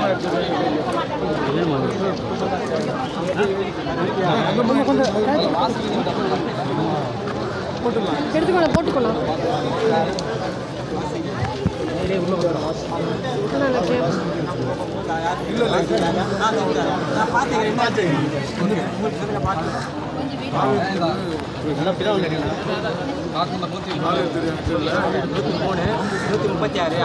எடுத்துக்கோண்ணா போட்டுக்கோண்ணா அண்ணா, அண்ணா, நூற்றி முப்பத்தி ஆறு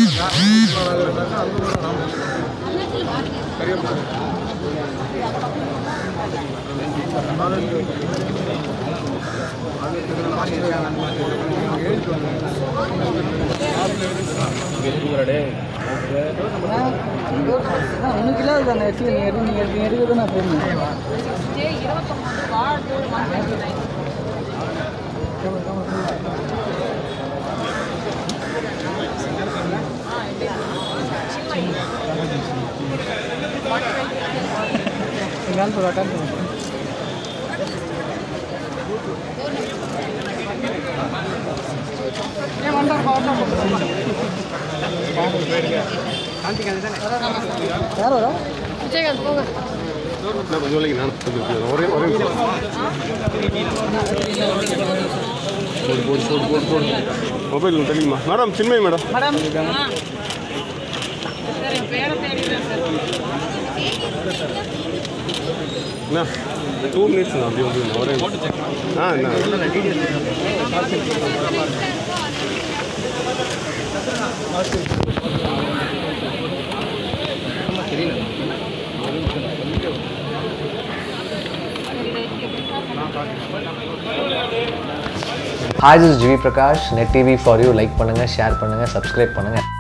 உனக்கு இல்லாத அந்த இடத்துல நீ எடு நீ எடு எடுக்கிறது நான் போடணும் மேல் போட அட்டன் பண்ணு யார் வரா விஜயகாந்த் போங்க கொஞ்சம் இல்லைங்க நான் கொஞ்சம் ஒரே ஒரே நிமிஷம். போடு போடு போடு போடு போடு மொபைல் தெரியுமா மேடம் சின்மய் மேடம் மேடம் என்ன டூ மினிட்ஸ் தான் அப்படி வந்து ஒரே நிமிஷம். ஆ என்ன hi this GV Prakash net TV for you like பண்ணுங்கள் ஷேர் பண்ணுங்கள் சப்ஸ்கிரைப் பண்ணுங்கள்